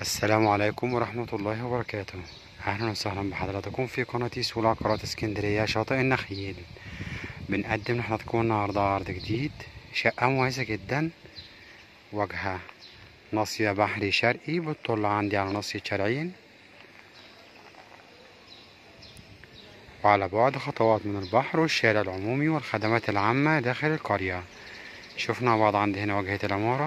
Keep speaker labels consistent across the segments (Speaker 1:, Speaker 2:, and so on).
Speaker 1: السلام عليكم ورحمة الله وبركاته أهلا وسهلا بحضراتكم في قناة سول عقارات اسكندرية شاطئ النخيل بنقدم لحضراتكم النهاردة عرض جديد شقة مميزة جدا واجهة ناصية بحري شرقي بتطل عندي على ناصية شرعين وعلى بعد خطوات من البحر والشارع العمومي والخدمات العامة داخل القرية شفنا بعض عندي هنا واجهة العمارة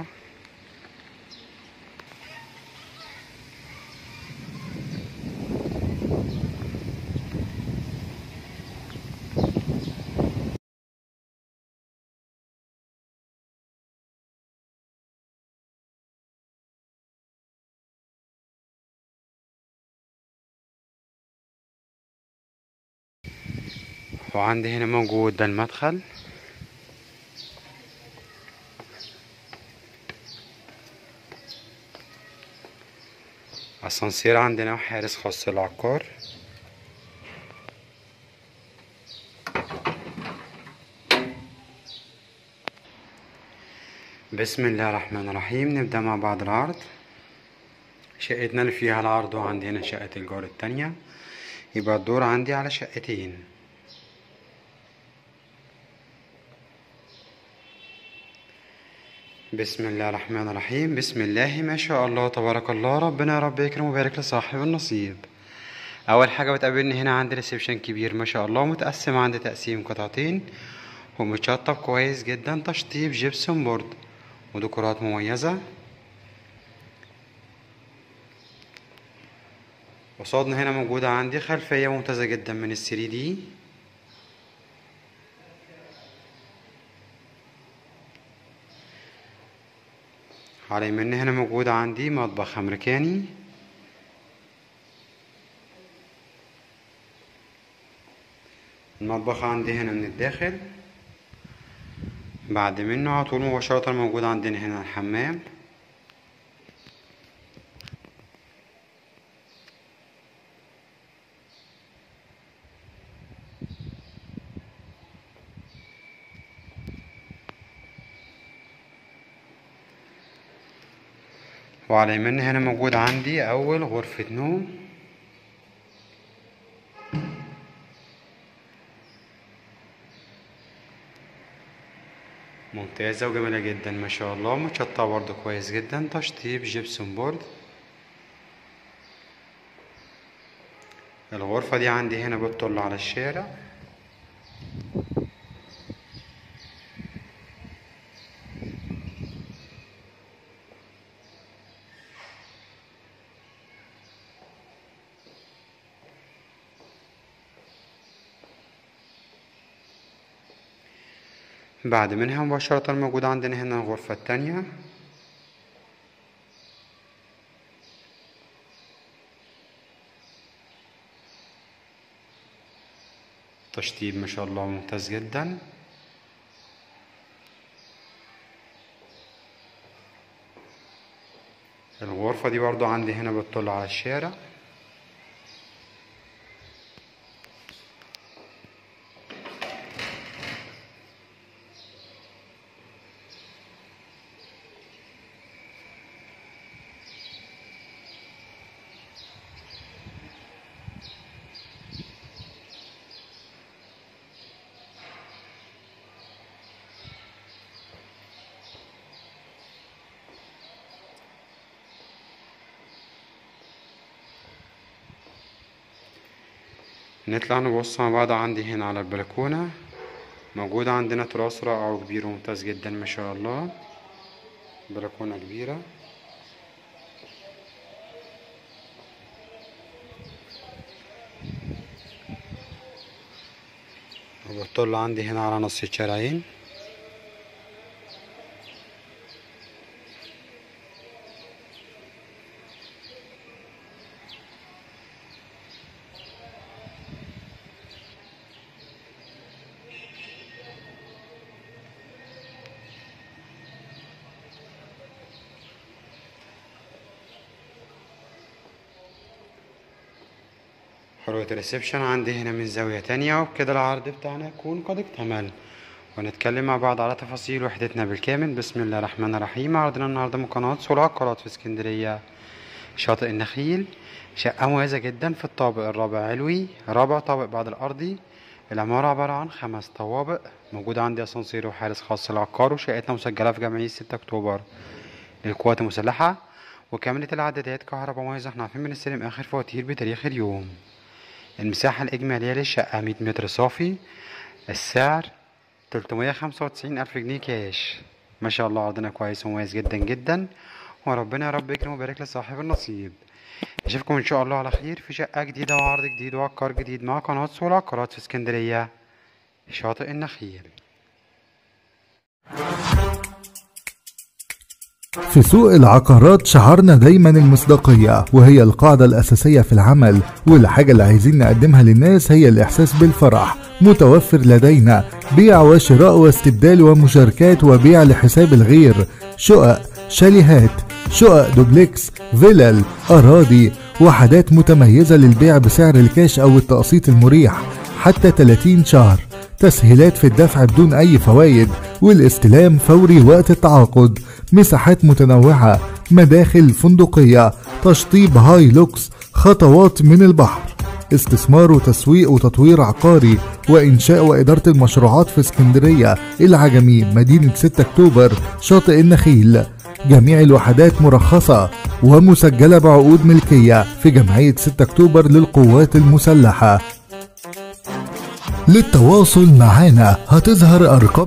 Speaker 1: وعندي هنا موجود ده المدخل اسانسير عندنا وحارس خاص للعقار بسم الله الرحمن الرحيم نبدأ مع بعض العرض شقتنا اللي فيها العرض وعندي هنا شقة الجار التانية يبقى الدور عندي على شقتين بسم الله الرحمن الرحيم بسم الله ما شاء الله تبارك الله ربنا يا رب يكرم ويبارك لصاحب النصيب اول حاجه بتقابلني هنا عندي ريسبشن كبير ما شاء الله متقسم عندي تقسيم قطعتين ومتشطب كويس جدا تشطيب جبسون بورد وديكورات مميزه قصادنا هنا موجوده عندي خلفيه ممتازه جدا من الثري دي على يمين هنا موجود عندي مطبخ أمريكاني المطبخ عندي هنا من الداخل بعد منه على طول مباشرة موجود عندنا هنا الحمام وعلى يمين هنا موجود عندي أول غرفة نوم ممتازة وجميلة جدا ما شاء الله متشطبة برضه كويس جدا تشطيب جبسون بورد الغرفة دي عندي هنا بتطل على الشارع بعد منها مباشرة موجود عندنا هنا الغرفة التانية تشطيب ما شاء الله ممتاز جدا الغرفة دي برضو عندي هنا بتطل على الشارع نطلع نبص مع بعض عندي هنا على البلكونة موجود عندنا تراس رائع وكبير وممتاز جدا ما شاء الله بلكونة كبيرة وبطل عندي هنا على نص الشارعين حروة الريسبشن عندي هنا من زاوية تانية وبكده العرض بتاعنا يكون قد اكتمل ونتكلم مع بعض على تفاصيل وحدتنا بالكامل بسم الله الرحمن الرحيم عرضنا النهاردة من قناة سول عقارات في اسكندرية شاطئ النخيل شقة مميزة جدا في الطابق الرابع علوي رابع طابق بعد الأرضي العمارة عبارة عن خمس طوابق موجود عندي أسانسير وحارس خاص للعقار وشقتنا مسجلة في جمعية ستة أكتوبر للقوات المسلحة وكاملة العدادات كهرباء مميزة احنا عارفين بنستلم آخر فواتير بتاريخ اليوم المساحة الإجمالية للشقة مية متر صافي السعر تلتمية خمسة وتسعين ألف جنيه كاش ما شاء الله عرضنا كويس ومميز جدا جدا وربنا يا رب يكرم ويبارك لصاحب النصيب اشوفكم ان شاء الله على خير في شقة جديدة وعرض جديد وعقار جديد مع قناة سول عقارات في اسكندرية شاطئ النخيل
Speaker 2: في سوق العقارات شعارنا دايما المصداقية وهي القاعدة الأساسية في العمل والحاجة اللي عايزين نقدمها للناس هي الإحساس بالفرح متوفر لدينا بيع وشراء واستبدال ومشاركات وبيع لحساب الغير شقق شاليهات شقق دوبلكس فيلل أراضي وحدات متميزة للبيع بسعر الكاش أو التقسيط المريح حتى 30 شهر تسهيلات في الدفع بدون أي فوائد والاستلام فوري وقت التعاقد مساحات متنوعة مداخل فندقية تشطيب هاي لوكس خطوات من البحر استثمار وتسويق وتطوير عقاري وإنشاء وإدارة المشروعات في اسكندرية العجمي مدينة 6 أكتوبر شاطئ النخيل جميع الوحدات مرخصة ومسجلة بعقود ملكية في جمعية 6 أكتوبر للقوات المسلحة للتواصل معنا هتظهر أرقام